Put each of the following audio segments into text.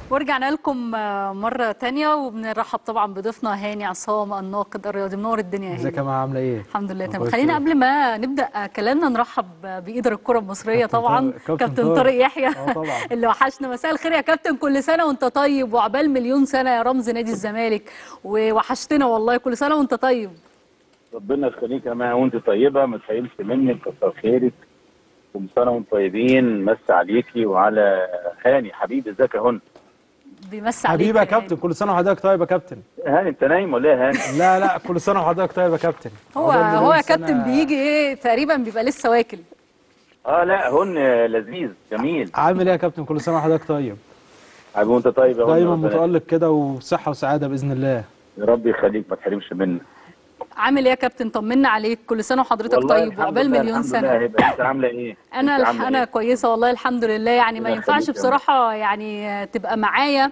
ورجعنا لكم مرة تانية وبنرحب طبعا بضيفنا هاني عصام الناقد الرياضي منور الدنيا يا ازيك يا هاني جماعه عامله ايه؟ الحمد لله تمام كويس خلينا أوي. قبل ما نبدا كلامنا نرحب بإيدر الكرة المصرية كابتن طبعا طارق- كابتن كابتن طارق. طارق يحيى اه طبعا. اللي وحشنا مساء الخير يا كابتن كل سنة وانت طيب وعقبال مليون سنة يا رمز نادي الزمالك ووحشتنا والله كل سنة وانت طيب ربنا يخليك يا مها وانت طيبه ما تحيلش منك كتر خيرك كل سنه وانتم طيبين مس عليكي وعلى هاني حبيبي ازيك يا هون بيمسي عليك حبيبي يا هاني. كابتن كل سنه وحضرتك طيب يا كابتن هاني انت نايم ولا ايه يا هاني؟ لا لا كل سنه وحضرتك طيب يا كابتن هو عقبال هو مليون يا كابتن سنة. بيجي ايه تقريبا بيبقى لسه واكل اه لا هون لذيذ جميل عامل ايه يا كابتن كل سنه وحضرتك طيب حبيبي وانت طيب يا هون دايما ربنا- متالق كده وصحه وسعاده باذن الله يا رب يخليك ما تحرمش منك عامل ايه يا كابتن طمنا عليك كل سنة وحضرتك والله طيب الحمد وعقبال لله، مليون الحمد سنة لله هبه انت عامله ايه؟ انا انت الح... عاملة انا إيه؟ كويسه والله الحمد لله يعني ما الله ينفعش يخليك يا بصراحه يعني تبقى معايا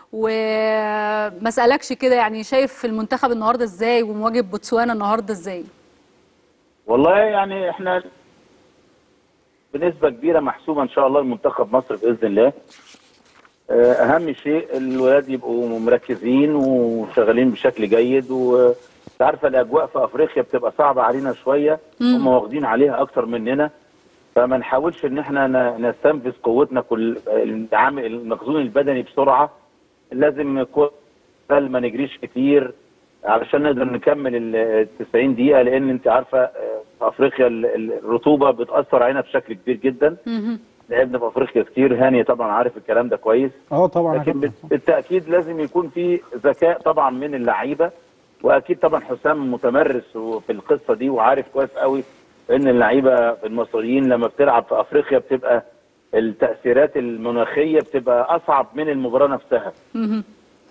وما اسالكش كده يعني شايف المنتخب النهارده ازاي ومواجهه بوتسوانا النهارده ازاي والله يعني احنا بنسبة كبيرة محسومة ان شاء الله المنتخب مصر بإذن الله آه، اهم شيء الولاد يبقوا مركزين وشغالين بشكل جيد وانت عارفة الاجواء في افريقيا بتبقى صعبة علينا شوية هم واخدين عليها اكتر مننا فما نحاولش ان احنا ن- نستنفذ قوتنا كل العامل المخزون البدني بسرعة لازم كل ما نجريش كتير علشان نقدر نكمل ال 90 دقيقة لأن أنت عارفة آه، في أفريقيا ال- ال- الرطوبة بتأثر علينا بشكل كبير جدا مهم. لعبنا في أفريقيا كتير هاني طبعا عارف الكلام ده كويس اه طبعا يا لكن كابتن بالتأكيد لازم يكون في ذكاء طبعا من اللعيبة وأكيد طبعا حسام متمرس في القصة دي وعارف كويس قوي إن اللعيبة المصريين لما بتلعب في أفريقيا بتبقى التأثيرات المناخية بتبقى أصعب من المباراة نفسها مهم.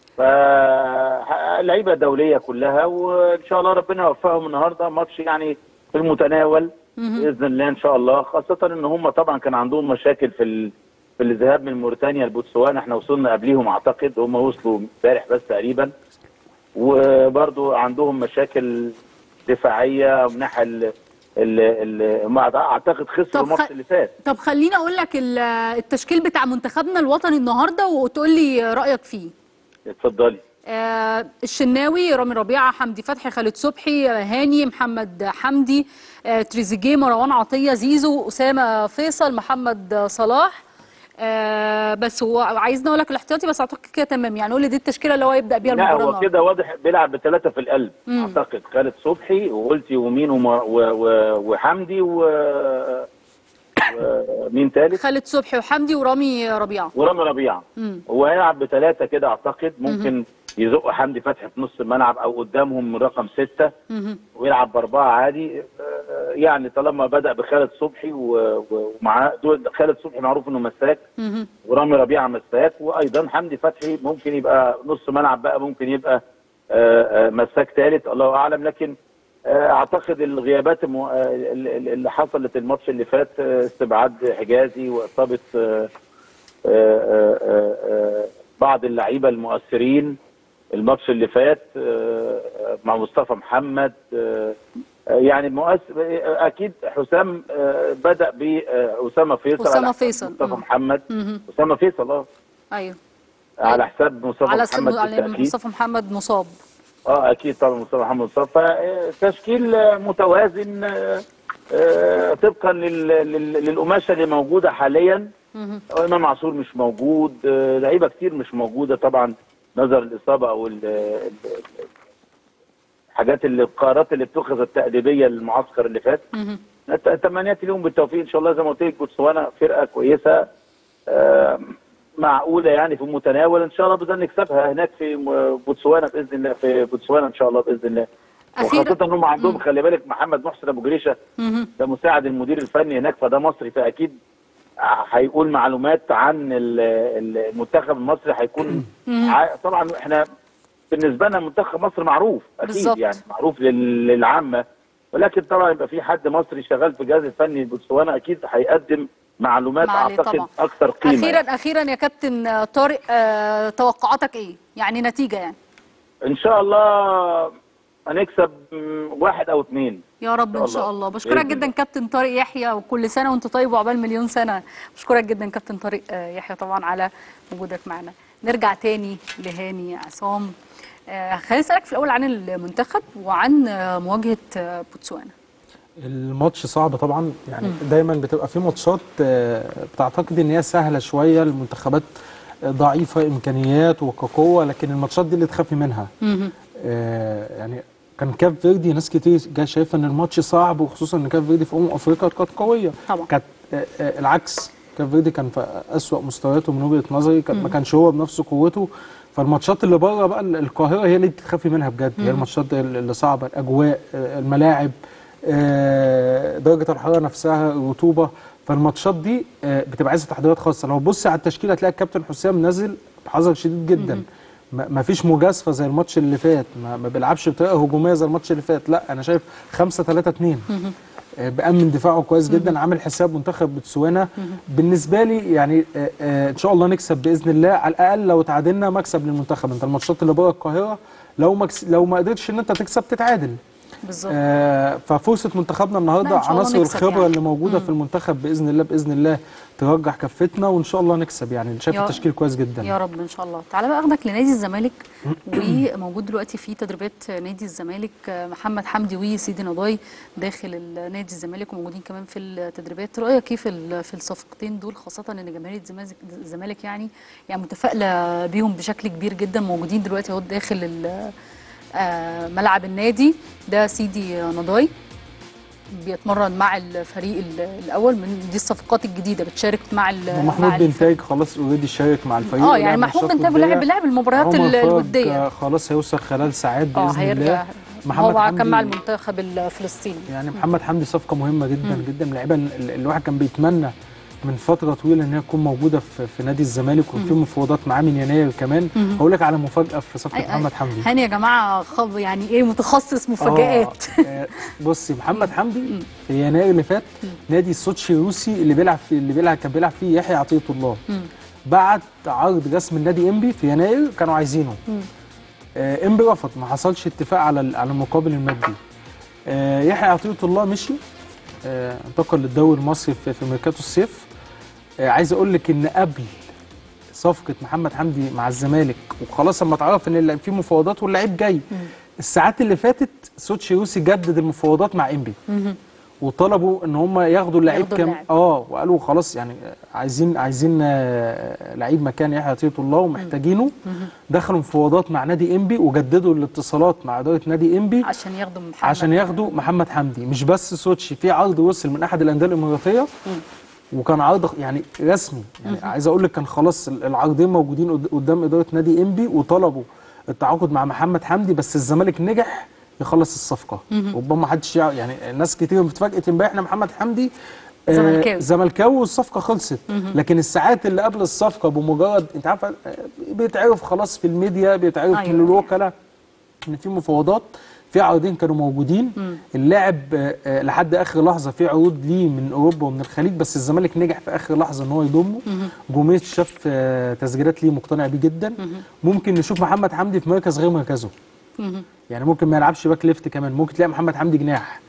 فلعيبه دوليه كلها وان شاء الله ربنا يوفقهم النهارده ماتش يعني في المتناول باذن الله ان شاء الله خاصه ان هم طبعا كان عندهم مشاكل في ال... في الذهاب من موريتانيا لبوتسوانا احنا وصلنا قبليهم اعتقد هم وصلوا امبارح بس تقريبا وبرضو عندهم مشاكل دفاعيه من ناحيه ال... ال... ال... هم اعتقد خسروا طب الماتش خ- اللي فات طب خليني اقول لك ال- التشكيل بتاع منتخبنا الوطني النهارده وتقول لي رايك فيه اتفضلي آه الشناوي رامي ربيعه حمدي فتحي خالد صبحي آه، هاني محمد حمدي آه تريزيجيه مروان عطيه زيزو اسامه فيصل محمد آه، صلاح آه بس هو عايزني اقول لك الاحتياطي بس اعتقد كده تمام يعني قول لي دي التشكيله اللي هو يبدا بيها لا المباراه هو النهارده كده واضح بيلعب بثلاثة في القلب مم. اعتقد خالد صبحي وقلتي ومين وم- و... و... وحمدي و... ومين ثالث خالد صبحي وحمدي ورامي ربيعه ورامي ربيعه مم. هو هيلعب بثلاثة كده اعتقد ممكن يزق حمدي فتحي في نص الملعب او قدامهم من رقم ستة مهم. ويلعب باربعة عادي آه، يعني طالما بدأ بخالد صبحي و- و- ومعاه دول خالد صبحي معروف انه مساك مهم. ورامي ربيعه مساك وايضا حمدي فتحي ممكن يبقى نص ملعب بقى ممكن يبقى آه، آه، مساك ثالث الله اعلم لكن آه، اعتقد الغيابات المو... آه، ال- ال- اللي حصلت الماتش اللي فات آه، استبعاد حجازي واصابه آه، آه، آه، آه، بعض اللعيبه المؤثرين الماتش اللي فات آه، مع مصطفى محمد آه، آه، يعني مؤثر اكيد حسام آه، بدا باسامه فيصل أسامة على حساب فيصل. مصطفى مم. محمد مهم. اسامه فيصل اه ايوه على حساب مصطفى على محمد على بالتاكيد مصطفى محمد مصاب اه اكيد طبعا مصطفى محمد مصطفى فتشكيل آه، متوازن آه، آه، طبقا لل- لل- للقماشه اللي موجوده حاليا مهم. امام عاشور مش موجود آه، لعيبه كتير مش موجوده طبعا نظر الاصابه او ال- ال- الحاجات اللي القرارات اللي اتخذت التأديبيه للمعسكر اللي فات مهم. نت- تمنياتي لهم بالتوفيق ان شاء الله زي ما قلت لك بوتسوانا فرقه كويسه آه، معقوله يعني في المتناول ان شاء الله بدنا نكسبها هناك في م- بوتسوانا باذن الله في بوتسوانا ان شاء الله باذن الله أخيراً. وخاصه ان هم عندهم خلي بالك محمد محسن ابو جريشه مهم. ده مساعد المدير الفني هناك فده مصري فاكيد ع- هيقول معلومات عن ال- ال- المنتخب المصري هيكون ع- طبعا احنا بالنسبه لنا منتخب مصر معروف اكيد بالظبط. يعني معروف لل- للعامه ولكن طبعا يبقى في حد مصري شغال في الجهاز الفني لبوتسوانا اكيد هيقدم معلومات ما عليه اعتقد طبعا. اكثر قيمه اخيرا يعني. اخيرا يا كابتن آه، طارق آه، توقعاتك ايه يعني نتيجه يعني ان شاء الله هنكسب م، واحد او اثنين يا رب ان إن شاء شاء الله الله. بشكرك بإذن جدا الله. كابتن طارق يحيى وكل سنه وانت طيب وعقبال مليون سنه بشكرك جدا كابتن طارق آه، يحيى طبعا على وجودك معنا نرجع تاني لهاني عصام آه، خليني اسالك في الاول عن المنتخب وعن آه، مواجهه آه، بوتسوانا الماتش صعب طبعا يعني دايما بتبقى في ماتشات آه، بتعتقد ان هي سهله شويه المنتخبات آه، ضعيفه امكانيات وكقوه لكن الماتشات دي اللي تخافي منها آه، يعني كان كاب فيردي ناس كتير جايه شايفه ان الماتش صعب وخصوصا ان كاب فيردي في امم افريقيا كانت قويه طبعا. كانت آه، آه، العكس كاب فيردي كان في اسوأ مستوياته من وجهه نظري كان ما كانش هو بنفس قوته فالماتشات اللي بره بقى ال- القاهره هي اللي تخافي منها بجد هي الماتشات اللي صعبه الاجواء آه، الملاعب آه، درجه الحراره نفسها الرطوبه فالماتشات دي آه، بتبقى عايزه تحضيرات خاصه لو بص على التشكيله هتلاقي الكابتن حسام نازل بحذر شديد جدا ما ما فيش مجازفه زي الماتش اللي فات ما, ما بيلعبش بطريقه هجوميه زي الماتش اللي فات لا انا شايف 5 3 2 آه، بأمن دفاعه كويس جدا عامل حساب منتخب بوتسوانا بالنسبه لي يعني آه، آه، ان شاء الله نكسب باذن الله على الاقل لو تعادلنا مكسب للمنتخب انت الماتشات اللي بره القاهره لو مكس... لو ما قدرتش ان انت تكسب تتعادل بالظبط آه ففرصه منتخبنا لا، النهارده إن شاء الله عناصر نكسب الخبره يعني. اللي موجوده في المنتخب باذن الله باذن الله ترجح كفتنا وان شاء الله نكسب يعني شايف يا- التشكيل كويس جدا يا رب ان شاء الله تعالى بقى اخدك لنادي الزمالك وموجود دلوقتي في تدريبات نادي الزمالك محمد حمدي وسيدي نضاي داخل ال- نادي الزمالك وموجودين كمان في التدريبات رايك كيف ال- في الصفقتين دول خاصه ان جماهير الزمالك الزمالك يعني يعني متفائله بيهم بشكل كبير جدا موجودين دلوقتي اهو داخل ال- آه، ملعب النادي ده سيدي نضاي بيتمرن مع الفريق ال- الاول من دي الصفقات الجديده بتشارك مع ال- مع ومحمود الفريق. بنتاج خلاص اوريدي شارك مع الفريق اه يعني ولعب محمود ماتشات بنتاج ودية. لعب لعب المباريات عمر ال- فرج، الوديه آه، خلاص هيوصل خلال ساعات اه باذن هيرجع الله هو كان حمدي- مع المنتخب الفلسطيني يعني محمد حمدي صفقه مهمه جدا جدا من اللعيبه ال- الواحد كان بيتمنى من فتره طويله ان هي تكون موجوده في, في نادي الزمالك وفي مفاوضات معاه من يناير كمان هقول لك على مفاجاه في صفقه أي- أي. محمد حمدي هاني يا جماعه خب يعني ايه متخصص مفاجآت آه، آه، بصي محمد حمدي في يناير اللي فات نادي السوتشي الروسي اللي بيلعب في اللي بيلعب كان بيلعب فيه يحيى عطيه الله بعت عرض رسم النادي انبي في يناير كانوا عايزينه آه، انبي رفض ما حصلش اتفاق على ال- على المقابل المادي آه، يحيى عطيه الله مشي آه، انتقل للدوري المصري في, في ميركاتو الصيف آه، عايز اقول لك ان قبل صفقه محمد حمدي مع الزمالك وخلاص اما اتعرف ان اللعيب في مفاوضات واللعيب جاي الساعات اللي فاتت سوتشي روسي جدد المفاوضات مع انبي وطلبوا ان هم ياخدوا اللعيب ياخدوا كام اللاعب. اه وقالوا خلاص يعني آه، عايزين عايزين آه، لعيب مكان يحيى عطيه الله ومحتاجينه دخلوا مفاوضات مع نادي انبي وجددوا الاتصالات مع اداره نادي انبي عشان ياخدوا محمد عشان ياخدوا محمد حمدي مش بس سوتشي في عرض وصل من احد الانديه الاماراتيه وكان عرض يعني رسمي يعني عايز اقول لك كان خلاص العرضين موجودين قد- قدام اداره نادي انبي وطلبوا التعاقد مع محمد حمدي بس الزمالك نجح يخلص الصفقه ربما ما حدش يعرف يعني ناس كتير اتفاجئت امبارح ان محمد حمدي آه، زملكاوي. زملكاوي والصفقه خلصت لكن الساعات اللي قبل الصفقه بمجرد انت عارفه آه، بيتعرف خلاص في الميديا بيتعرف أيوة. من الوكلاء ان في مفاوضات في عرضين كانوا موجودين اللاعب آه، آه، لحد اخر لحظه في عروض ليه من اوروبا ومن الخليج بس الزمالك نجح في اخر لحظه ان هو يضمه جوميز شاف آه، تسجيلات ليه مقتنع بيه جدا ممكن نشوف محمد حمدي في مركز غير مركزه يعني ممكن ما يلعبش باك ليفت كمان ممكن تلاقي محمد حمدي جناح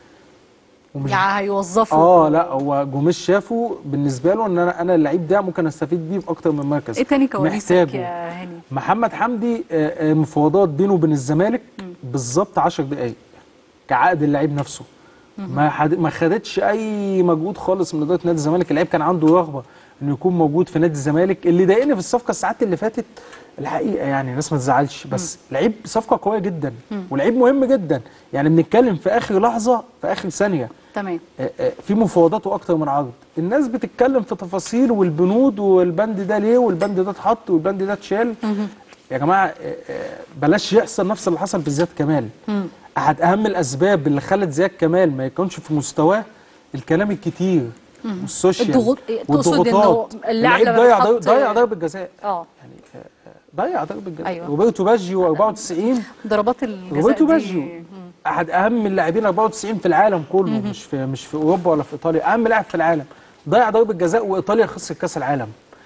ومش يعني هيوظفوا اه لا هو جوميز شافه بالنسبه له ان انا انا اللعيب ده ممكن استفيد بيه في اكتر من مركز ايه تاني كواليسك محتاجه. يا هاني محمد حمدي آه، آه، مفاوضات بينه وبين الزمالك بالظبط 10 دقائق كعقد اللعيب نفسه ما حد ما خدتش اي مجهود خالص من اداره نادي الزمالك اللعيب كان عنده رغبه انه يكون موجود في نادي الزمالك اللي ضايقني في الصفقه الساعات اللي فاتت الحقيقه يعني الناس ما تزعلش بس لعيب صفقه قويه جدا ولعيب مهم جدا يعني بنتكلم في اخر لحظه في اخر ثانيه تمام آه، آه، في مفاوضات واكتر من عرض الناس بتتكلم في تفاصيل والبنود والبند ده ليه والبند ده اتحط والبند ده اتشال يا جماعه آه، آه، بلاش يحصل نفس اللي حصل في زياد كمال احد اهم الاسباب اللي خلت زياد كمال ما يكونش في مستواه الكلام الكتير والسوشيال الضغوط- تقصد إنه والضغوطات اللاعب اللعيب لما ضيع بيتحط- ضيع ضربه جزاء اه يعني آه، آه، ضيع ضربه جزاء أيوة. روبرتو باجيو 94 ضربات الجزاء روبرتو دي باجيو احد اهم اللاعبين 94 في العالم كله مش في مش في اوروبا ولا في ايطاليا اهم لاعب في العالم ضيع ضربه جزاء وايطاليا خسر كاس العالم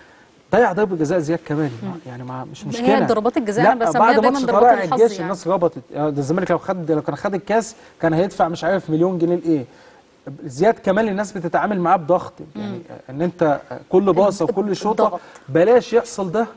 ضيع ضربه جزاء زياد كمال ما- يعني ما مش مشكله ضربات الجزاء لا أنا بسميها بعد دايماً ماتش ضربات طلائع الحظ الجيش يعني. الناس ربطت آه، ده الزمالك لو خد لو كان خد الكاس كان هيدفع مش عارف مليون جنيه لايه زياد كمال الناس بتتعامل معاه بضغط يعني آه، ان انت آه، كل باصه وكل شوطه الضغط. بلاش يحصل ده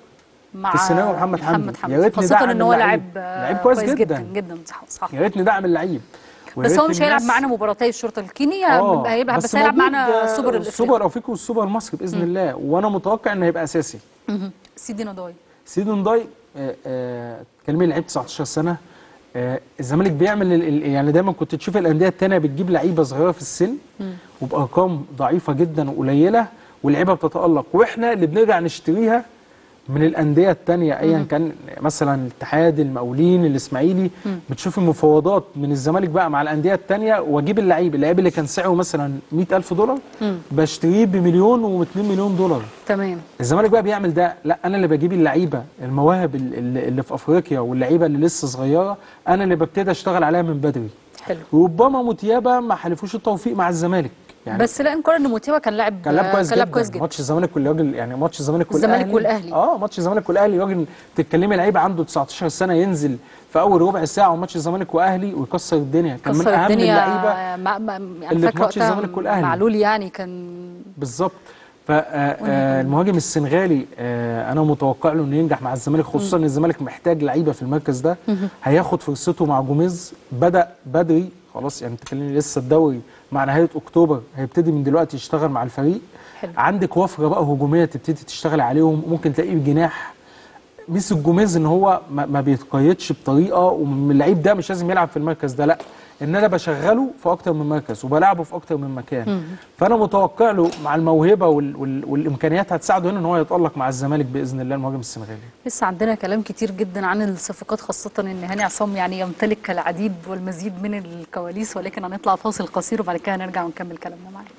مع في الثانوي محمد حمدي. محمد يا حمدي ريتني خاصة دعم ان هو اللعيب. لاعب لعيب كويس جدا جدا. جدا صح صح يا ريت ندعم اللعيب ويا بس ريت هو مش هيلعب الناس- معانا مباراتي الشرطه الكيني آه، هيبقى بس بس هيلعب موجود، معانا آه، السوبر السوبر الافريقي الافريقي والسوبر المصري باذن الله وانا متوقع انه هيبقى اساسي مهم. سيدي نضاي سيدو نداي آه، آه، كلمه لعيب 19 سنه آه، الزمالك بيعمل ال- ال- يعني دايما كنت تشوف الانديه التانيه بتجيب لعيبه صغيره في السن وبارقام ضعيفه جدا وقليله واللعيبه بتتالق واحنا اللي بنرجع نشتريها من الانديه التانيه ايا كان مثلا الاتحاد المقاولين الاسماعيلي بتشوف المفاوضات من الزمالك بقى مع الانديه التانيه واجيب اللعيب اللعيب اللي كان سعره مثلا 100000 دولار بشتريه بمليون و2 مليون دولار تمام الزمالك بقى بيعمل ده لا انا اللي بجيب اللعيبه المواهب ال- ال- اللي في افريقيا واللعيبه اللي لسه صغيره انا اللي ببتدي اشتغل عليها من بدري حلو وربما متيابه ما حلفوش التوفيق مع الزمالك يعني بس لا انكر ان موتيبا كان لاعب كان لاعب كويس كان لاعب جدا كويس جدا ماتش الزمالك والراجل يعني ماتش الزمالك الزمالك والأهلي. اه ماتش الزمالك والاهلي راجل تتكلمي لعيب عنده 19 سنه ينزل في اول ربع ساعه وماتش الزمالك واهلي ويكسر الدنيا كان من كسر اهم الدنيا اللعيبه مع مع يعني اللي في فاكره ماتش وقتها الزمالك والأهلي. معلول يعني كان بالظبط فالمهاجم السنغالي آه، انا متوقع له انه ينجح مع الزمالك خصوصا ان الزمالك محتاج لعيبه في المركز ده هياخد فرصته مع جوميز بدا بدري خلاص يعني بتتكلمي لسه الدوري مع نهايه اكتوبر هيبتدي من دلوقتي يشتغل مع الفريق حلو. عندك وفره بقى هجوميه تبتدي تشتغل عليهم ممكن تلاقيه بجناح ميس الجوميز ان هو ما, ما بيتقيدش بطريقه واللعيب ده مش لازم يلعب في المركز ده لا ان انا بشغله في اكتر من مركز وبلعبه في اكتر من مكان فانا متوقع له مع الموهبه وال وال والامكانيات هتساعده هنا ان هو يتالق مع الزمالك باذن الله المهاجم السنغالي لسه عندنا كلام كتير جدا عن الصفقات خاصة ان هاني عصام يعني يمتلك العديد والمزيد من الكواليس ولكن هنطلع فاصل قصير وبعد كده نرجع ونكمل كلامنا معاك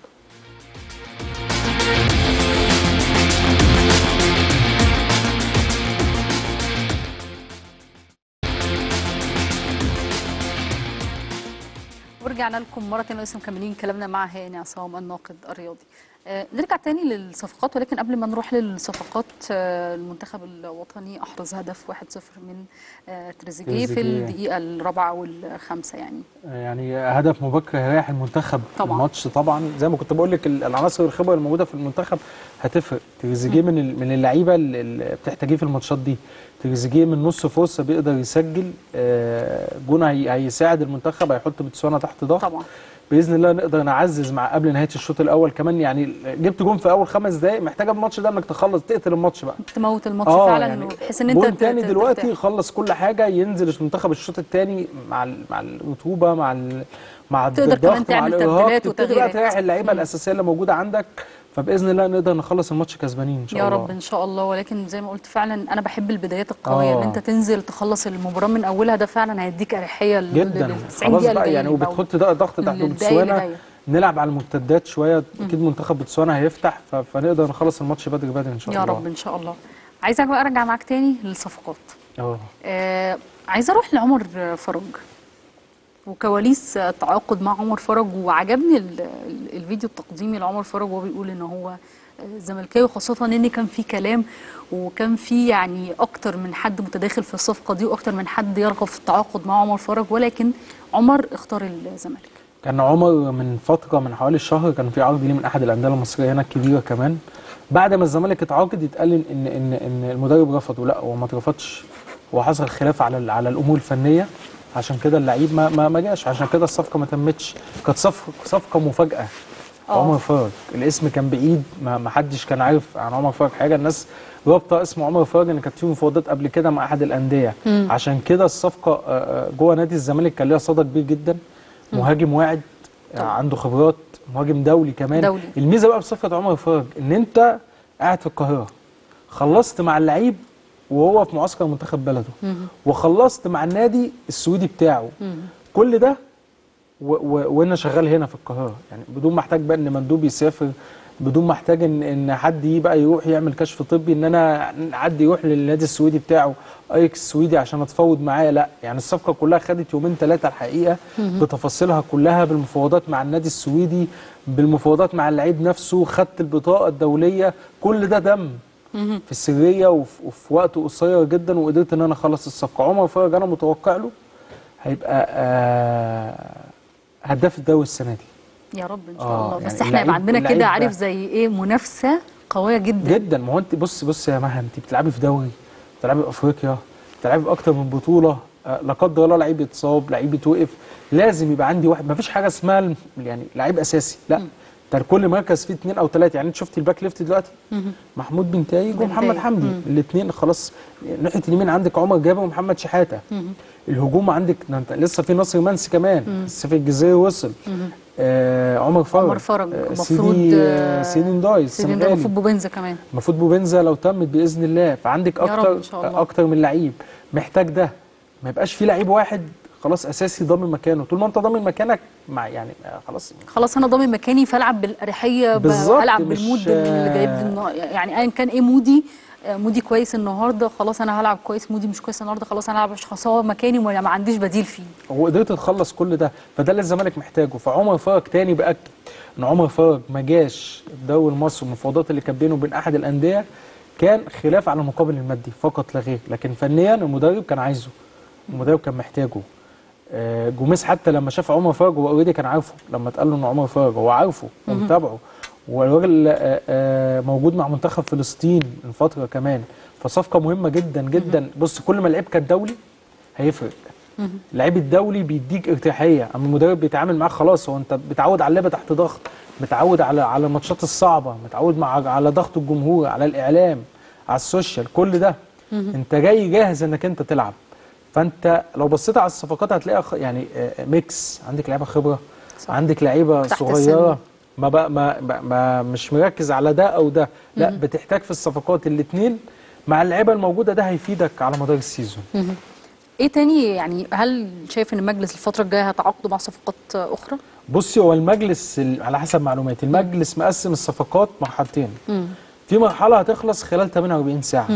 ورجعنا لكم مرة تانية لسه مكملين كلامنا مع هاني عصام الناقد الرياضي. آه نرجع تاني للصفقات ولكن قبل ما نروح للصفقات آه المنتخب الوطني أحرز هدف 1-0 من آه تريزيجيه في تريزيجيه. الدقيقة الرابعة والخامسة يعني. يعني هدف مبكر هيريح المنتخب طبعاً. الماتش طبعا زي ما كنت بقول لك ال- العناصر الخبره الموجوده في المنتخب هتفرق تريزيجيه من ال- من اللعيبه اللي- اللي بتحتاجيه في الماتشات دي تريزيجيه من نص فرصه بيقدر يسجل آه، جون هي- هيساعد المنتخب هيحط بتسوانا تحت ضغط طبعا باذن الله نقدر نعزز مع قبل نهايه الشوط الاول كمان يعني جبت جون في اول خمس دقائق محتاجه الماتش ده انك تخلص تقتل الماتش بقى تموت الماتش فعلا بحيث ان انت جون ت- تاني ت- دلوقتي ترتاح. يخلص كل حاجه ينزل المنتخب الشوط الثاني مع ال- مع الرطوبه مع ال مع تقدر الضغط كمان مع تعمل الإرهاق، تبديلات تبتدي بقى وتغييرات. تريح اللعيبه الاساسيه اللي موجوده عندك فباذن الله نقدر نخلص الماتش كسبانين ان شاء يا الله رب ان شاء الله ولكن زي ما قلت فعلا انا بحب البدايات القويه آه. ان انت تنزل تخلص المباراه من اولها ده فعلا هيديك اريحيه لل- جدا لل 90 خلاص دقيقه بقى اللي يعني جايين بقى. وبتحط ده ضغط تحت للدقايق اللي بوتسوانا جاية. نلعب على المرتدات شويه اكيد منتخب بوتسوانا هيفتح ف- فنقدر نخلص الماتش بدري بدري ان شاء يا الله رب ان شاء الله عايزك بقى ارجع معاك تاني للصفقات اه آه عايزه اروح لعمر فرج وكواليس التعاقد مع عمر فرج وعجبني ال- ال- الفيديو التقديمي لعمر فرج وهو بيقول ان هو آه، زملكاوي خاصة ان كان في كلام وكان في يعني اكتر من حد متداخل في الصفقة دي واكتر من حد يرغب في التعاقد مع عمر فرج ولكن عمر اختار الزمالك كان عمر من فتره من حوالي شهر كان في عرض ليه من احد الانديه المصريه هنا الكبيره كمان بعد ما الزمالك اتعاقد يتقال ان ان ان, إن المدرب رفضه لا هو ما اترفضش هو حصل خلاف على ال- على الامور الفنيه عشان كده اللعيب ما ما, ما جاش عشان كده الصفقه ما تمتش كانت صفقه صفقه مفاجاه آه. عمر فرج الاسم كان بعيد ما ما حدش كان عارف عن عمر فرج حاجه الناس رابطه اسم عمر فرج ان كانت في مفاوضات قبل كده مع احد الانديه عشان كده الصفقه آه، آه، جوه نادي الزمالك كان ليها صدى كبير جدا مهاجم واعد آه، عنده خبرات مهاجم دولي كمان دولي. الميزه بقى بصفقه عمر فرج ان انت قاعد في القاهره خلصت مع اللعيب وهو في معسكر منتخب بلده وخلصت مع النادي السويدي بتاعه كل ده و- و- وانا شغال هنا في القاهره يعني بدون ما احتاج بقى ان مندوب يسافر بدون ما احتاج ان ان حد يبقى يروح يعمل كشف طبي ان انا حد يروح للنادي السويدي بتاعه ايكس السويدي عشان اتفاوض معاه لا يعني الصفقه كلها خدت يومين ثلاثه الحقيقه بتفاصيلها كلها بالمفاوضات مع النادي السويدي بالمفاوضات مع اللعيب نفسه خدت البطاقه الدوليه كل ده دم في السريه وفي, وفي وقت قصير جدا وقدرت ان انا اخلص الصفقه عمر فرج انا متوقع له هيبقى آه هداف الدوري السنه دي يا رب ان شاء آه، الله بس يعني احنا يبقى اللعيب- عندنا اللعيب كده ده- عارف زي ايه منافسه قويه جدا جدا ما هو انت بص بص يا مها انت بتلعبي في دوري تلعبي في افريقيا تلعبي في اكتر من بطوله آه، لا قدر الله لعيب يتصاب لعيب يتوقف لازم يبقى عندي واحد ما فيش حاجه اسمها الم- يعني لعيب اساسي لا انت كل مركز فيه اثنين او ثلاثه يعني انت شفت الباك ليفت دلوقتي محمود بن تايج بن ومحمد تايج. حمدي الاثنين خلاص ناحيه اليمين عندك عمر جابر ومحمد شحاته الهجوم عندك ده انت لسه في نصر منسي كمان السيف الجزيري وصل آه عمر فرج عمر فرج آه المفروض سيدي آه، آه سيدي نداي سيدي ده السنغالي المفروض بوبنزا كمان المفروض بوبنزا لو تمت باذن الله فعندك يا رب اكتر إن شاء الله. اكتر من لعيب محتاج ده ما يبقاش في لعيب واحد خلاص اساسي ضامن مكانه طول ما انت ضامن مكانك مع يعني آه، خلاص خلاص انا ضامن مكاني فالعب بالاريحيه ب- بالظبط، العب مش- بالمود اللي جايب لي النا- يعني ايا كان ايه مودي آه، مودي كويس النهارده خلاص انا هلعب كويس مودي مش كويس النهارده خلاص انا هلعب مش خلاص هو مكاني وما ما عنديش بديل فيه وقدرت تخلص كل ده فده اللي الزمالك محتاجه فعمر فرج تاني باكد ان عمر فرج ما جاش الدوري المصري المفاوضات اللي كانت بينه وبين احد الانديه كان خلاف على المقابل المادي فقط لا غير لكن فنيا المدرب كان عايزه المدرب كان محتاجه آه، جوميز حتى لما شاف عمر فرج هو اوريدي كان عارفه لما اتقال له ان عمر فرج هو عارفه ومتابعه والراجل آه، آه، موجود مع منتخب فلسطين من فتره كمان فصفقه مهمه جدا جدا بص كل ما اللعيب كان دولي هيفرق اللعيب الدولي بيديك ارتياحيه اما المدرب بيتعامل معاك خلاص هو انت بتعود على اللعبه تحت ضغط متعود على على الماتشات الصعبه متعود مع على ضغط الجمهور على الاعلام على السوشيال كل ده انت جاي جاهز انك انت تلعب فانت لو بصيت على الصفقات هتلاقيها خ- يعني آه، ميكس عندك لعيبه خبره صح. عندك لعيبه تحت صغيره السن. ما, بقى ما, ما, ما مش مركز على ده او ده لا بتحتاج في الصفقات الاثنين مع اللعيبه الموجوده ده هيفيدك على مدار السيزون ايه تاني يعني هل شايف ان المجلس الفتره الجايه هيتعاقدوا مع صفقات آه، اخرى بصي هو المجلس ال- على حسب معلوماتي المجلس مقسم الصفقات مرحلتين في مرحله هتخلص خلال 48 ساعه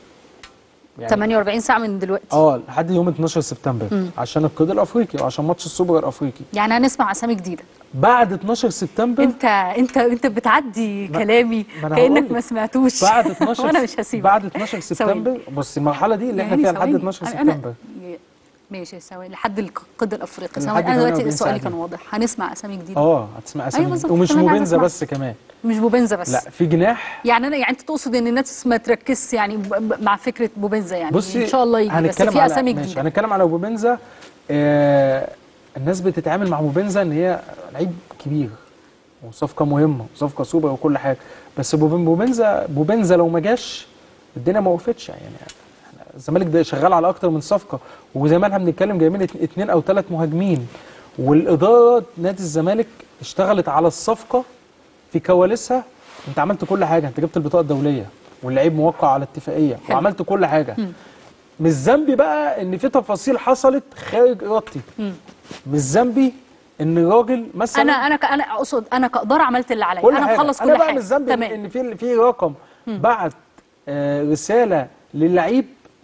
يعني 48 ساعه من دلوقتي اه لحد يوم 12 سبتمبر عشان القيد الافريقي وعشان ماتش السوبر الافريقي يعني هنسمع اسامي جديده بعد 12 سبتمبر انت انت انت بتعدي كلامي ما أنا كانك هقولك. ما سمعتوش بعد 12 وانا مش هسيبك بعد 12 ثواني. سبتمبر بص المرحله دي اللي احنا يعني فيها لحد ثواني. 12 أنا- سبتمبر ماشي ثواني لحد القيد الافريقي لحد ثواني انا دلوقتي 48 السؤال ساعة كان دي. واضح هنسمع اسامي جديده اه هتسمع اسامي أيوة بالظبط، ومش كمان عايزة موبنزا أسمع. بس كمان مش بوبنزا بس لا في جناح يعني انا يعني انت تقصد ان الناس ما تركزش يعني ب- ب- مع فكره بوبنزا يعني بصي ان شاء الله يجي بس هنتكلم في على- اسامي ماشي جديده هنتكلم على بوبنزا آه الناس بتتعامل مع بوبنزا ان هي لعيب كبير وصفقه مهمه وصفقه سوبر وكل حاجه بس بوبن- بوبنزا بوبنزا لو ما جاش الدنيا ما وقفتش يعني إحنا الزمالك ده شغال على اكتر من صفقه وزي ما احنا بنتكلم جايبين ات- اتنين او ثلاث مهاجمين والاداره نادي الزمالك اشتغلت على الصفقه في كواليسها انت عملت كل حاجه انت جبت البطاقه الدوليه واللعيب موقع على اتفاقيه حلو. وعملت كل حاجه مش ذنبي بقى ان في تفاصيل حصلت خارج ارادتي مش ذنبي ان الراجل مثلا انا انا ك- انا اقصد انا كاداره عملت اللي عليا كل انا حاجة. مخلص انا كل بقى حاجه مش ذنبي تمام ان في في رقم بعت آه رساله للعيب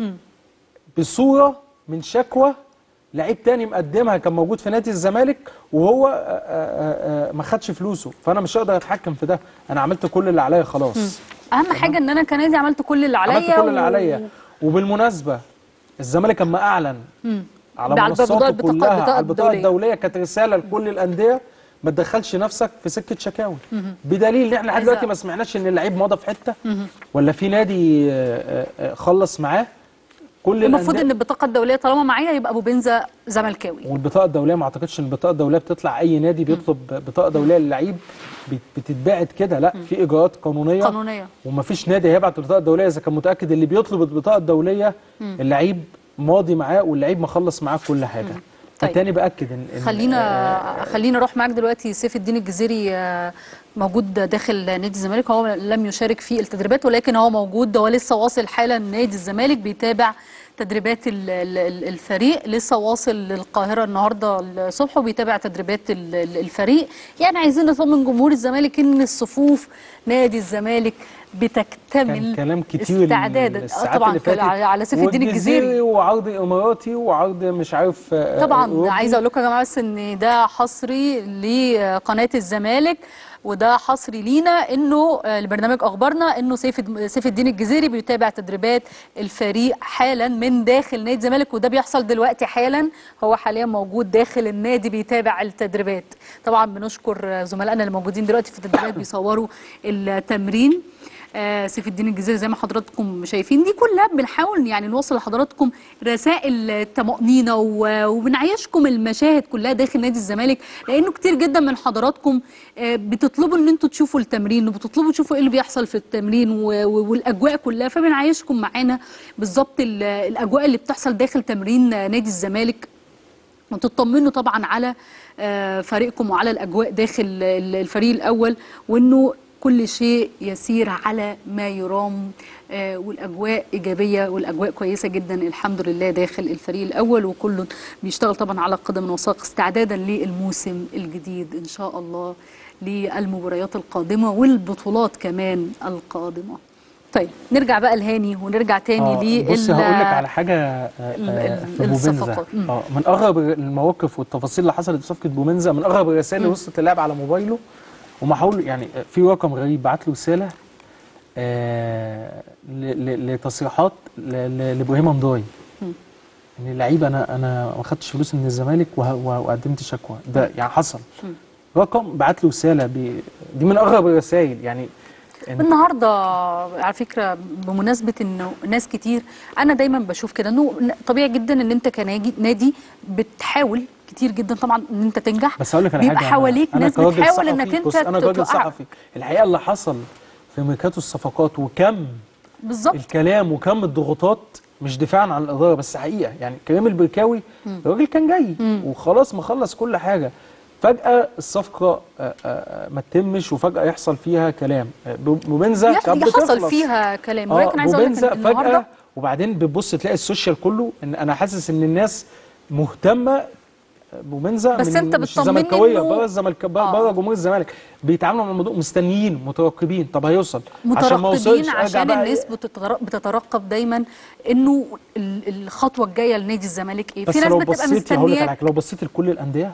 بصوره من شكوى لعيب تاني مقدمها كان موجود في نادي الزمالك وهو آه آه آه ما خدش فلوسه فانا مش هقدر اتحكم في ده انا عملت كل اللي عليا خلاص اهم حاجه ان انا كنادي عملت كل اللي عليا عملت كل اللي و- عليا وبالمناسبه الزمالك اما اعلن على على منصاته البطاقة- البطاقة- كلها البطاقة على البطاقه الدولية. الدوليه كانت رساله لكل الانديه ما تدخلش نفسك في سكه شكاوي بدليل ان احنا لحد عايزة- دلوقتي ما سمعناش ان اللعيب مضى في حته ولا في نادي آه، آه، آه، خلص معاه كل المفروض الأندية- ان البطاقه الدوليه طالما معايا يبقى ابو بنزا زملكاوي والبطاقه الدوليه ما اعتقدش ان البطاقه الدوليه بتطلع اي نادي بيطلب بطاقه دوليه للعيب بت- بتتباعت كده لا في اجراءات قانونيه قانونيه ومفيش نادي هيبعت البطاقه الدوليه اذا كان متاكد اللي بيطلب البطاقه الدوليه اللعيب ماضي معاه واللعيب مخلص معاه كل حاجه طيب. تاني باكد ان إن- خلينا خلينا اروح معاك دلوقتي سيف الدين الجزيري آه، موجود داخل نادي الزمالك هو لم يشارك في التدريبات ولكن هو موجود هو لسه واصل حالا نادي الزمالك بيتابع تدريبات ال- ال- ال- الفريق لسه واصل للقاهرة النهاردة الصبح وبيتابع تدريبات ال- ال- الفريق يعني عايزين نطمن جمهور الزمالك ان الصفوف نادي الزمالك بتكتمل كان كلام كتير استعدادا آه، الساعات طبعا اللي فاتت على على سيف الدين الجزيري وعرض اماراتي وعرض مش عارف آه، طبعا أوروبي. عايزه اقول لكم يا جماعه بس ان ده حصري لقناه الزمالك وده حصري لينا انه آه، لبرنامج اخبارنا انه سيف الد- سيف الدين الجزيري بيتابع تدريبات الفريق حالا من داخل نادي الزمالك وده بيحصل دلوقتي حالا هو حاليا موجود داخل النادي بيتابع التدريبات طبعا بنشكر آه، زملائنا اللي موجودين دلوقتي في التدريبات بيصوروا التمرين آه، سيف الدين الجزيري زي ما حضراتكم شايفين دي كلها بنحاول يعني نوصل لحضراتكم رسائل طمأنينة و- وبنعيشكم المشاهد كلها داخل نادي الزمالك لأنه كتير جدا من حضراتكم آه، بتطلبوا ان انتوا تشوفوا التمرين وبتطلبوا تشوفوا ايه اللي بيحصل في التمرين و- و- والاجواء كلها فبنعيشكم معانا بالظبط ال- الاجواء اللي بتحصل داخل تمرين نادي الزمالك وتطمنوا طبعا على آه، فريقكم وعلى الاجواء داخل ال- الفريق الاول وانه كل شيء يسير على ما يرام آه، والاجواء ايجابيه والاجواء كويسه جدا الحمد لله داخل الفريق الاول وكل بيشتغل طبعا على قدم وساق استعدادا للموسم الجديد ان شاء الله للمباريات القادمه والبطولات كمان القادمه طيب نرجع بقى لهاني ونرجع تاني آه، لل بصي هقول لك على حاجه آه، ال- آه، ال- في بومنزا الصفقات. مم. اه من اغرب المواقف والتفاصيل اللي حصلت في صفقه بومنزا من اغرب الرسائل اللي وصلت للاعب على موبايله ومحاول يعني آه، في رقم غريب بعت له رساله آه ل- ل- لتصريحات ل- ل- لبوهيما مضاي ان اللعيب انا انا ما خدتش فلوس من الزمالك وه- وه- وقدمت شكوى ده يعني حصل رقم بعت له رساله ب- دي من اغرب الرسائل يعني إن- النهارده على فكره بمناسبه انه ناس كتير انا دايما بشوف كده انه طبيعي جدا ان انت كنادي نادي بتحاول كتير جدا طبعا ان انت تنجح بس اقول لك على بيبقى حاجه حواليك أنا ناس كراجل بتحاول صحفي- انك انت بص انا راجل توقع- صحفي الحقيقه اللي حصل في ميركاتو الصفقات وكم بالظبط الكلام وكم الضغوطات مش دفاعا عن الاداره بس حقيقه يعني كريم البركاوي الراجل كان جاي وخلاص مخلص كل حاجه فجاه الصفقه آه، آه، ما تتمش وفجاه يحصل فيها كلام آه، بوبنزا يا- كانت حصل بتخلص. فيها كلام اه ولكن عايز اقول لك بوبنزا إن النهارده فجاه وبعدين بتبص تلاقي السوشيال كله ان انا حاسس ان الناس مهتمه بومنزا بس من أنت مش بتطمني زملكاويه إنه- بره الزملك آه. بره جمهور الزمالك بيتعاملوا مع الموضوع مستنيين مترقبين طب هيوصل عشان ما مترقبين وصلش ارجع عشان بقى الناس إيه؟ بتتر- بتترقب دايما انه ال- الخطوه الجايه لنادي الزمالك ايه بس في ناس لو بتبقى بصيتي هقول لك على مستنياك حاجه لو بصيت لكل الانديه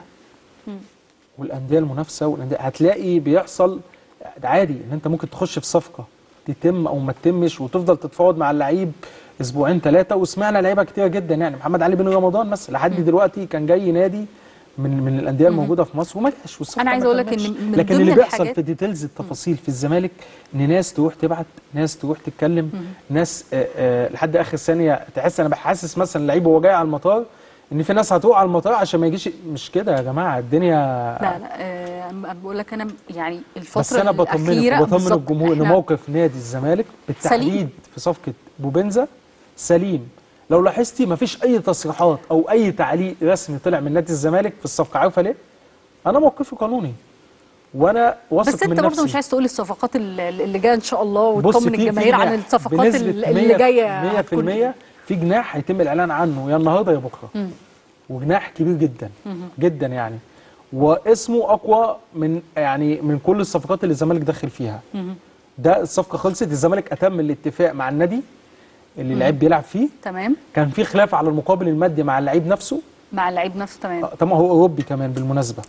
والانديه المنافسه والانديه هتلاقي بيحصل ده عادي ان انت ممكن تخش في صفقه تتم او ما تتمش وتفضل تتفاوض مع اللعيب اسبوعين ثلاثه وسمعنا لعيبه كتير جدا يعني محمد علي بن رمضان مثلا لحد دلوقتي كان جاي نادي من من الانديه الموجوده في مصر وما جاش والصفقه أنا عايزة ما أقول لك إن كملش. من لكن ضمن اللي بيحصل الحاجات- في ديتيلز التفاصيل في الزمالك ان ناس تروح تبعت ناس تروح تتكلم ناس آه آه لحد اخر ثانيه تحس انا بحسس مثلا لعيب وهو جاي على المطار ان في ناس هتروح على المطار عشان ما يجيش مش كده يا جماعه الدنيا لا لا آه أنا بقول لك انا يعني الفتره بس انا بطمنك الأخيرة وبطمن بالظبط الجمهور ان إحنا- موقف نادي الزمالك بالتحديد في صفقه بوبنزا سليم لو لاحظتي مفيش اي تصريحات او اي تعليق رسمي طلع من نادي الزمالك في الصفقه عارفه ليه انا موقفي قانوني وانا واثق بس من انت برضه نفسي مش عايز تقول الصفقات اللي اللي جايه ان شاء الله بص وتطمن في- في الجماهير عن جناح الصفقات بنسبة اللي اللي 100% جايه 100% في جناح هيتم الاعلان عنه يا النهارده يا بكره وجناح كبير جدا جدا يعني واسمه اقوى من يعني من كل الصفقات اللي الزمالك داخل فيها ده الصفقه خلصت الزمالك اتم الاتفاق مع النادي اللي اللعيب بيلعب فيه تمام كان في خلاف على المقابل المادي مع اللعيب نفسه مع اللعيب نفسه تمام آه، طبعا هو اوروبي كمان بالمناسبه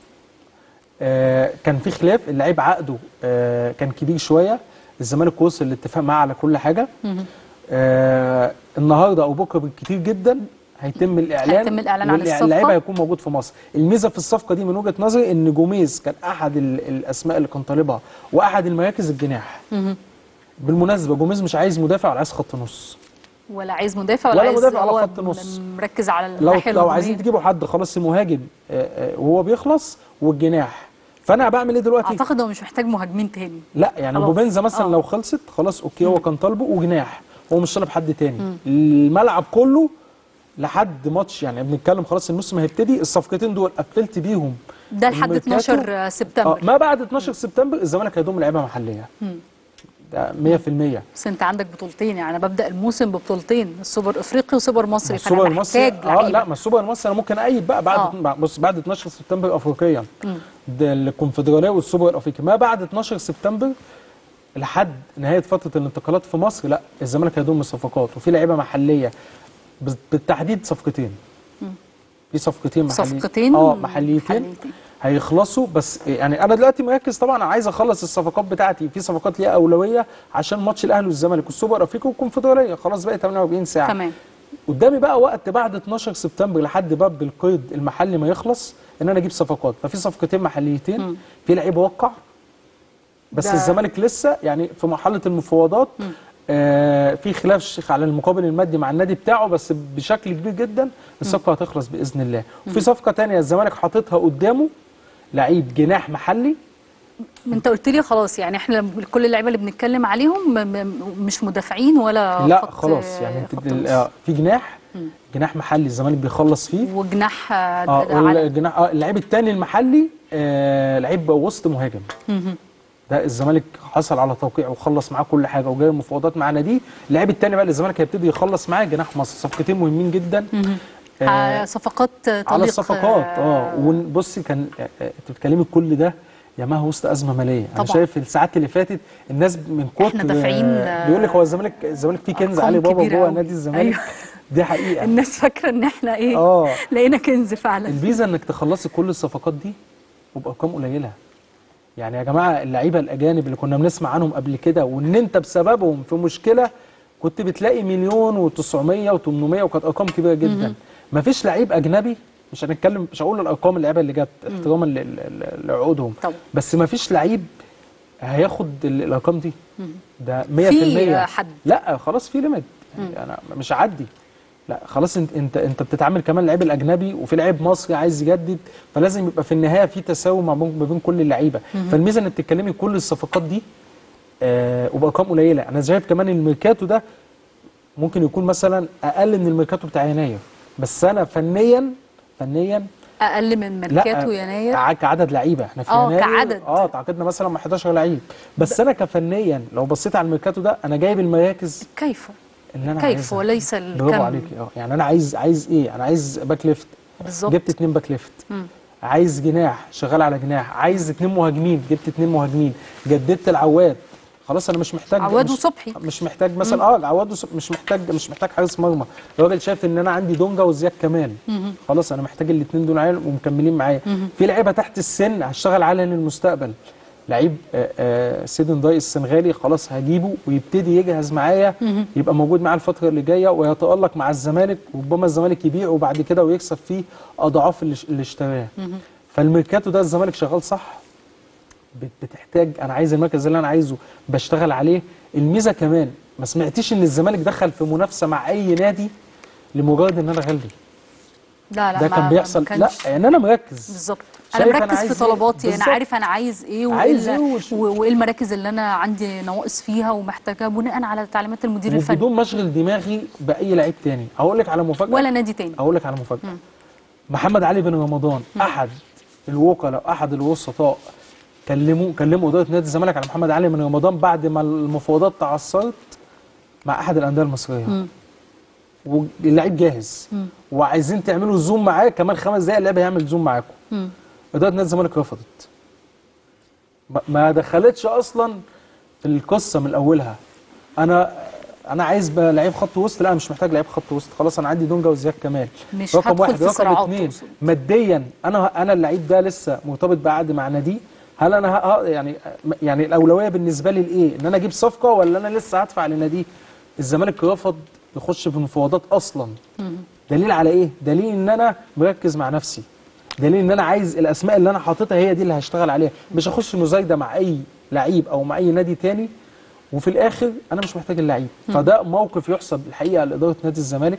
آه كان في خلاف اللعيب عقده آه كان كبير شويه الزمالك وصل لاتفاق معاه على كل حاجه آه النهارده او بكره بالكتير جدا هيتم الاعلان هيتم الإعلان عن والإع- الصفقة. اللعيب هيكون موجود في مصر الميزه في الصفقه دي من وجهه نظري ان جوميز كان احد ال- الاسماء اللي كان طالبها واحد المراكز الجناح بالمناسبه جوميز مش عايز مدافع ولا عايز خط نص ولا عايز مدافع ولا, ولا عايز مدافع ولا هو خط نص. مركز على لو الناحيه لو عايزين الهجومية. تجيبوا حد خلاص مهاجم آه، آه، وهو بيخلص والجناح فانا بعمل ايه دلوقتي اعتقد هو مش محتاج مهاجمين تاني لا يعني خلاص. بوبنزا مثلا آه. لو خلصت خلاص اوكي هو كان طالبه وجناح هو مش طالب حد تاني الملعب كله لحد ماتش يعني بنتكلم خلاص الموسم هيبتدي الصفقتين دول قفلت بيهم ده لحد الميركاتو. 12 اه سبتمبر ما بعد 12 سبتمبر الزمالك هيضم لعيبه محليه ده 100% بس انت عندك بطولتين يعني انا ببدا الموسم ببطولتين السوبر افريقي وسوبر مصري فانا السوبر المصري محتاج اه لعيبه لا ما السوبر المصري انا ممكن ايد بقى بعد آه. بص بعد 12 سبتمبر افريقيا ده الكونفدراليه والسوبر الافريقي ما بعد 12 سبتمبر لحد نهايه فتره الانتقالات في مصر لا الزمالك هيضم صفقات وفي لعيبه محليه بس- بالتحديد صفقتين في صفقتين محليين صفقتين اه محليتين محليتين. هيخلصوا بس يعني انا دلوقتي مركز طبعا عايز اخلص الصفقات بتاعتي في صفقات ليها اولويه عشان ماتش الاهلي والزمالك والسوبر الافريقي والكونفدراليه خلاص بقى 48 ساعه تمام قدامي بقى وقت بعد 12 سبتمبر لحد باب القيد المحلي ما يخلص ان انا اجيب صفقات ففي صفقتين محليتين في لعيب وقع بس ده- الزمالك لسه يعني في مرحله المفاوضات آه في خلاف شيخ على المقابل المادي مع النادي بتاعه بس بشكل كبير جدا الصفقه هتخلص باذن الله وفي صفقه تانية الزمالك حاططها قدامه لعيب جناح محلي انت قلت لي خلاص يعني احنا كل اللعيبه اللي بنتكلم عليهم م- م- مش مدافعين ولا لا خط- خلاص يعني انت خط ال- نص. آه، في جناح جناح محلي الزمالك بيخلص فيه وجناح آه، اه ده على والجناح اه اللعيب الثاني المحلي آه لعيب وسط مهاجم ده الزمالك حصل على توقيع وخلص معاه كل حاجه وجاي مفاوضات مع ناديه اللعيب الثاني بقى اللي الزمالك هيبتدي يخلص معاه جناح مصر صفقتين مهمين جدا آه آه، صفقات تليق على الصفقات اه وبصي كان آه، آه، انت بتتكلمي كل ده يا ما هو وسط ازمه ماليه انا طبعا. شايف الساعات اللي فاتت الناس من كتر احنا دافعين، آه، بيقول لك هو الزمالك الزمالك فيه كنز أرقام علي بابا كبيرة جوه أوي. نادي الزمالك أيوة. دي حقيقه الناس فاكره ان احنا ايه اه لقينا كنز فعلا الفيزا انك تخلصي كل الصفقات دي وبارقام قليله يعني يا جماعه اللعيبه الاجانب اللي كنا بنسمع عنهم قبل كده وان انت بسببهم في مشكله كنت بتلاقي مليون و900 و800 وكانت ارقام كبيره جدا مفيش لعيب اجنبي مش هنتكلم مش هقول الارقام اللعيبه اللي جت احتراما ل- ل- ل- لعقودهم طبعا. بس مفيش لعيب هياخد ال- الارقام دي ده 100% في حد. لا خلاص في ليميت يعني انا مش هعدي لا خلاص انت انت انت بتتعامل كمان اللعيب الاجنبي وفي لعيب مصري عايز يجدد فلازم يبقى في النهايه في تساوي ما بين ما بين كل اللعيبه فالميزه انك بتتكلمي كل الصفقات دي آه وبارقام قليله انا شايف كمان الميركاتو ده ممكن يكون مثلا اقل من الميركاتو بتاع يناير بس انا فنيا فنيا اقل من ميركاتو يناير كع- كعدد لعيبه احنا في آه، يناير كعدد. اه تعاقدنا مثلا مع 11 لعيب بس انا كفنيا لو بصيت على الميركاتو ده انا جايب المراكز كيف اللي انا كيف عايزها وليس برافو الكم عليكي اه يعني انا عايز عايز ايه انا عايز باك ليفت بالظبط. جبت اتنين باك ليفت عايز جناح شغال على جناح عايز اتنين مهاجمين جبت اتنين مهاجمين جددت العواد خلاص انا مش محتاج عواد مش وصبحي. مش محتاج مثلا اه العواد وصبحي مش محتاج مش محتاج حارس مرمى الراجل شايف ان انا عندي دونجا وزياد كمال خلاص انا محتاج الاثنين دول معايا ومكملين معايا في لعيبه تحت السن هشتغل عليها للمستقبل لعيب آه، آه، سيدن داي السنغالي خلاص هجيبه ويبتدي يجهز معايا يبقى موجود معايا الفتره اللي جايه ويتالق مع الزمالك وربما الزمالك يبيعه بعد كده ويكسب فيه اضعاف اللي اللي اشتراه فالميركاتو ده الزمالك شغال صح بت- بتحتاج انا عايز المركز اللي انا عايزه بشتغل عليه الميزه كمان ما سمعتيش ان الزمالك دخل في منافسه مع اي نادي لمجرد ان انا غلي لا لا ده ما- كان ما بيحصل لا كانش. يعني انا مركز بالظبط انا شايف أنا مركز عايز في إيه؟ طلباتي انا بالظبط. عارف انا عايز ايه وايه عايز ال- إيه وش- و- وايه المراكز اللي انا عندي نواقص فيها ومحتاجها بناء على تعليمات المدير الفني وبدون ما اشغل دماغي باي لعيب تاني اقول لك على مفاجاه ولا نادي تاني اقول لك على مفاجاه محمد علي بن رمضان احد الوكلاء احد الوسطاء كلموا كلموا اداره نادي الزمالك على محمد علي بن رمضان بعد ما المفاوضات تعثرت مع احد الانديه المصريه واللعيب جاهز وعايزين تعملوا زوم معاه كمان خمس دقائق اللعيب هيعمل زوم معاكم اداره نادي الزمالك رفضت ما- ما دخلتش اصلا في القصه من اولها انا انا عايز بقى لعيب خط وسط لا أنا مش محتاج لعيب خط وسط خلاص انا عندي دونجا وزياد كمال مش رقم هدخل واحد في رقم صراعات اثنين تقصد. ماديا انا انا اللعيب ده لسه مرتبط بعقد مع ناديه هل انا ه- ه- يعني يعني الاولويه بالنسبه لي لايه ان انا اجيب صفقه ولا انا لسه هدفع لناديه الزمالك رفض يخش في المفاوضات اصلا دليل على ايه دليل ان انا مركز مع نفسي دليل ان انا عايز الاسماء اللي انا حاططها هي دي اللي هشتغل عليها مش هخش مزايده مع اي لعيب او مع اي نادي تاني وفي الاخر انا مش محتاج اللعيب فده موقف يحسب الحقيقه لاداره نادي الزمالك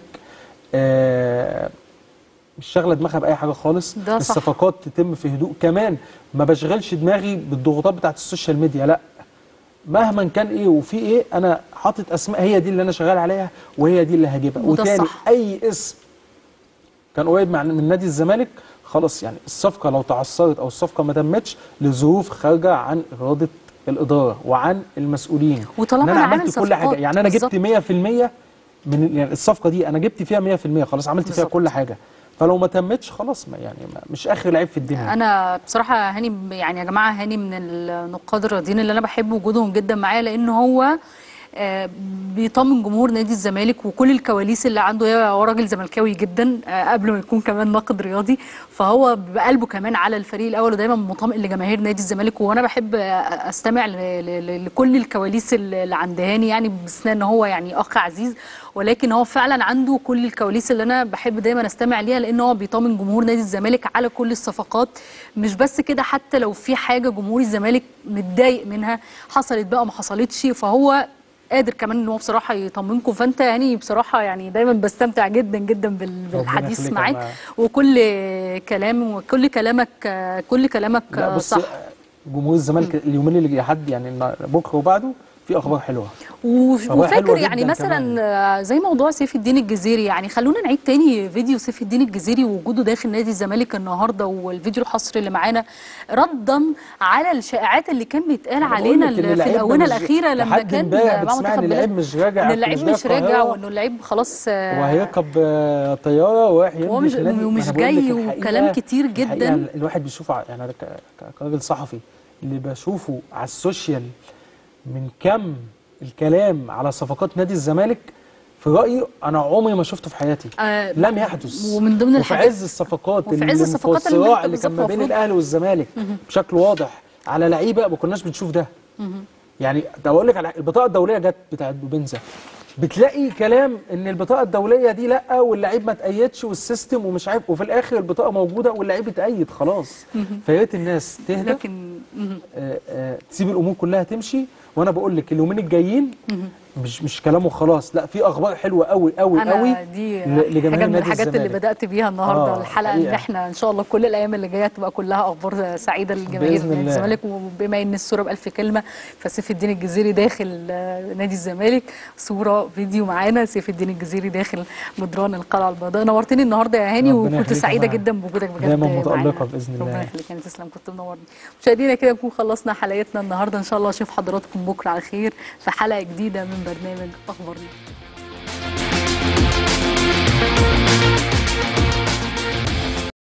آه مش شاغله دماغها باي حاجه خالص ده صح. الصفقات تتم في هدوء كمان ما بشغلش دماغي بالضغوطات بتاعت السوشيال ميديا لا مهما كان ايه وفي ايه انا حاطط اسماء هي دي اللي انا شغال عليها وهي دي اللي هجيبها وده وتاني الصح. اي اسم كان قريب مع من نادي الزمالك خلاص يعني الصفقه لو تعثرت او الصفقه ما تمتش لظروف خارجه عن اراده الاداره وعن المسؤولين وطالما إن أنا انا عامل عملت كل حاجه صفقات يعني انا بالظبط. جبت 100% من يعني الصفقه دي انا جبت فيها 100% خلاص عملت فيها بالظبط. كل حاجه فلو ما تمتش خلاص ما يعني ما مش اخر لعيب في الدنيا انا بصراحه هاني ب- يعني يا جماعه هاني من النقاد الرياضيين اللي انا بحب وجودهم جدا معايا لان هو آه، بيطمن جمهور نادي الزمالك وكل الكواليس اللي عنده هي هو راجل زملكاوي جدا آه، قبل ما يكون كمان ناقد رياضي فهو بقلبه كمان على الفريق الاول ودايما مطمئن لجماهير نادي الزمالك وانا بحب آه، استمع ل- ل- ل- لكل الكواليس اللي عند هاني يعني باستثناء ان هو يعني اخ عزيز ولكن هو فعلا عنده كل الكواليس اللي انا بحب دايما استمع ليها لان هو بيطمن جمهور نادي الزمالك على كل الصفقات مش بس كده حتى لو في حاجه جمهور الزمالك متضايق منها حصلت بقى ما حصلتش فهو قادر كمان ان هو بصراحه يطمنكم فانت يعني بصراحه يعني دايما بستمتع جدا جدا بال- بالحديث يخليك معاك يا وكل كلام وكل كلامك كل كلامك لا بص صح جمهور الزمالك اليومين اللي حد يعني النا- بكره وبعده في اخبار حلوه و- فهو وفاكر حلوة يعني جداً مثلا كمان. آه، زي موضوع سيف الدين الجزيري يعني خلونا نعيد تاني فيديو سيف الدين الجزيري ووجوده داخل نادي الزمالك النهارده والفيديو الحصري اللي معانا ردا على الشائعات اللي كان بيتقال أنا بقول علينا لك إن في اللعيب ده الاونه مش- الاخيره لما لحد كان امبارح مع بتسمعني منتخب اللعيب بلاد. مش راجع ان في اللعيب جاي مش راجع القاهرة وانه اللعيب خلاص آه، وهيركب آه، طياره ورايح وهو يمضي مش- في نادي. ومش أنا بقول لك جاي الحقيقة- وكلام كتير الحقيقة جداً. الواحد بيشوف ع- يعني أنا ك- ك- كراجل صحفي اللي بشوفه على السوشيال من كم الكلام على صفقات نادي الزمالك في رايي انا عمري ما شفته في حياتي آه، لم يحدث ومن ضمن وفي الحاجات- عز الصفقات وفي اللي عز الصفقات في اللي الصراع انت اللي كان ما بالظبط بين المفروض- الاهلي والزمالك بشكل واضح على لعيبه ما كناش بنشوف ده يعني ده بقول لك على البطاقه الدوليه جت بتاعت بوبنزا بتلاقي كلام ان البطاقه الدوليه دي لا واللعيب ما تأيدش والسيستم ومش عارف وفي الاخر البطاقه موجوده واللعيب اتأيد خلاص فيا ريت الناس تهدى لكن مهم. آه، آه، تسيب الامور كلها تمشي وانا بقول لك اليومين الجايين مش مش كلامه خلاص لا في اخبار حلوه قوي قوي قوي انا دي ل- لجماهير حاجه من نادي الحاجات اللي الزمالك. بدات بيها النهارده آه، الحلقه ان حقيقة. احنا ان شاء الله كل الايام اللي جايه تبقى كلها اخبار سعيده للجماهير بإذن نادي الله. الزمالك وبما ان الصوره بالف كلمه فسيف الدين الجزيري داخل آه، نادي الزمالك صوره فيديو معانا سيف الدين الجزيري داخل مدران القلعه البيضاء نورتني النهارده يا هاني ربنا وكنت يخليك يا سعيده معاذ. جدا بوجودك بجد دايما معانا. متألقة بإذن الله. ربنا يخليك يعني تسلم كنت منورني مشاهدينا كده نكون خلصنا حلقتنا النهارده ان شاء الله اشوف حضراتكم بكره على خير في حلقه جديده من برنامج اخبارنا